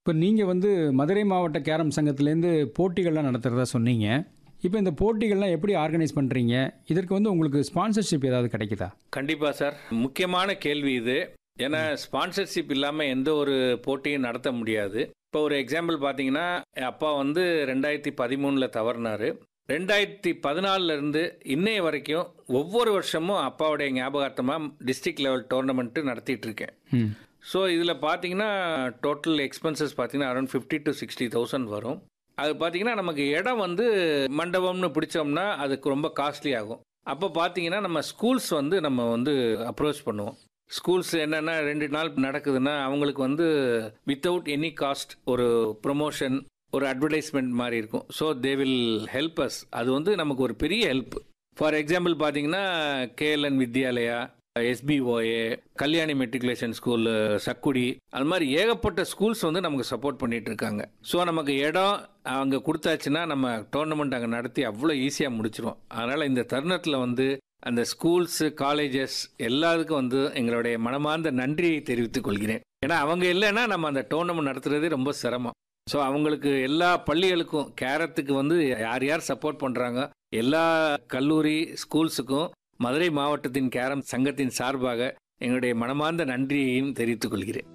இப்போ நீங்கள் வந்து மதுரை மாவட்ட கேரம் சங்கத்திலேருந்து போட்டிகள்லாம் நடத்துகிறதா சொன்னீங்க இப்போ இந்த போட்டிகள்லாம் எப்படி ஆர்கனைஸ் பண்ணுறீங்க இதற்கு வந்து உங்களுக்கு ஸ்பான்சர்ஷிப் ஏதாவது கிடைக்குதா கண்டிப்பாக சார் முக்கியமான கேள்வி இது ஏன்னா ஸ்பான்சர்ஷிப் இல்லாமல் எந்த ஒரு போட்டியும் நடத்த முடியாது இப்போ ஒரு எக்ஸாம்பிள் பார்த்தீங்கன்னா என் அப்பா வந்து ரெண்டாயிரத்தி பதிமூணில் தவறினார் ரெண்டாயிரத்தி பதினாலில் இருந்து இன்னைய வரைக்கும் ஒவ்வொரு வருஷமும் அப்பாவுடைய ஞாபகார்த்தமாக டிஸ்ட்ரிக்ட் லெவல் டோர்னமெண்ட்டு நடத்திட்டு இருக்கேன் ம் ஸோ இதில் பார்த்தீங்கன்னா டோட்டல் எக்ஸ்பென்சஸ் பார்த்தீங்கன்னா around fifty to sixty thousand வரும் அது பார்த்தீங்கன்னா நமக்கு இடம் வந்து மண்டபம்னு பிடிச்சோம்னா அதுக்கு ரொம்ப காஸ்ட்லி ஆகும் அப்போ பார்த்தீங்கன்னா நம்ம ஸ்கூல்ஸ் வந்து நம்ம வந்து அப்ரோச் பண்ணுவோம் ஸ்கூல்ஸ் என்னென்னா ரெண்டு நாள் நடக்குதுன்னா அவங்களுக்கு வந்து வித்தவுட் எனி காஸ்ட் ஒரு ப்ரொமோஷன் ஒரு அட்வர்டைஸ்மெண்ட் மாதிரி இருக்கும் so they will help us அது வந்து நமக்கு ஒரு பெரிய ஹெல்ப் ஃபார் எக்ஸாம்பிள் பார்த்தீங்கன்னா KLN Vidyalaya SPOA Kalyani matriculation school Sakkudi அது மாதிரி ஏகப்பட்ட ஸ்கூல்ஸ் வந்து நமக்கு சப்போர்ட் பண்ணிட்டு இருக்காங்க ஸோ நமக்கு இடம் அங்கே கொடுத்தாச்சுன்னா நம்ம டோர்னமெண்ட் அங்கே நடத்தி அவ்வளோ ஈஸியாக முடிச்சிருவோம் அதனால் இந்த தருணத்தில் வந்து அந்த ஸ்கூல்ஸு காலேஜஸ் எல்லாத்துக்கும் வந்து எங்களுடைய மனமார்ந்த நன்றியை தெரிவித்துக் கொள்கிறேன் ஏன்னா அவங்க இல்லைன்னா நம்ம அந்த டோர்னமெண்ட் நடத்துறதே ரொம்ப சிரமம் ஸோ அவங்களுக்கு எல்லா பள்ளிகளுக்கும் கேரத்துக்கு வந்து யார் யார் சப்போர்ட் பண்ணுறாங்க எல்லா கல்லூரி ஸ்கூல்ஸுக்கும் மதுரை மாவட்டத்தின் கேரம் சங்கத்தின் சார்பாக எங்களுடைய மனமார்ந்த நன்றியையும் தெரிவித்துக் கொள்கிறேன்